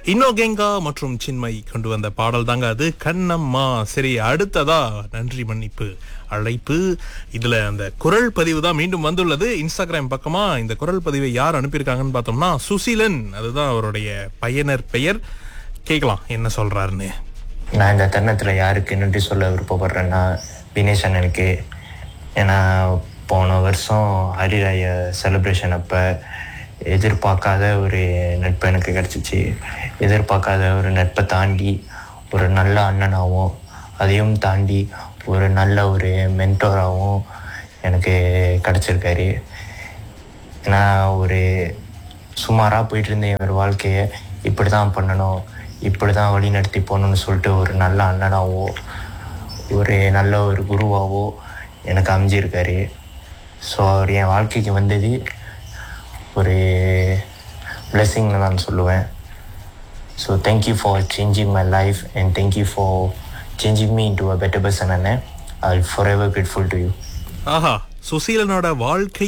இன்னோகெங்கா மற்றும் சின்மை கொண்டு வந்த பாடல் தாங்க அது கண்ணம்மா சரி அடுத்ததா நன்றி மன்னிப்பு அழைப்பு இதுல அந்த குரல் பதிவு தான் மீண்டும் வந்துள்ளது இன்ஸ்டாகிராம் பக்கமா இந்த குரல் பதிவை யார் அனுப்பியிருக்காங்கன்னு பார்த்தோம்னா சுசீலன் அதுதான் அவருடைய பயனர் பெயர் கேட்கலாம் என்ன சொல்றாருன்னு நான் இந்த தருணத்தில் யாருக்கு நன்றி சொல்ல விருப்பப்படுறேன்னா தினேஷ் அண்ணனுக்கு ஏன்னா போன வருஷம் ஹரிராய செலிப்ரேஷன் அப்போ எதிர்பார்க்காத ஒரு நட்பு எனக்கு கிடச்சிச்சு எதிர்பார்க்காத ஒரு நட்பை தாண்டி ஒரு நல்ல அண்ணனாகவும் அதையும் தாண்டி ஒரு நல்ல ஒரு மென்டோராகவும் எனக்கு கிடச்சிருக்காரு ஏன்னா ஒரு சுமாராக போயிட்டு இருந்தேன் ஒரு வாழ்க்கையை இப்படி தான் பண்ணணும் இப்படி தான் வழி நடத்தி போகணும்னு சொல்லிட்டு ஒரு நல்ல அண்ணனாவோ ஒரு நல்ல ஒரு குருவாவோ எனக்கு அமைஞ்சிருக்காரு ஸோ அவர் என் வாழ்க்கைக்கு வந்தது ஒரு பிளெஸ்ஸிங்னு நான் சொல்லுவேன் so thank you for changing my life and thank you for changing me into a better person அண்ணன் I forever grateful to you ஆஹா சுசீலனோட வாழ்க்கை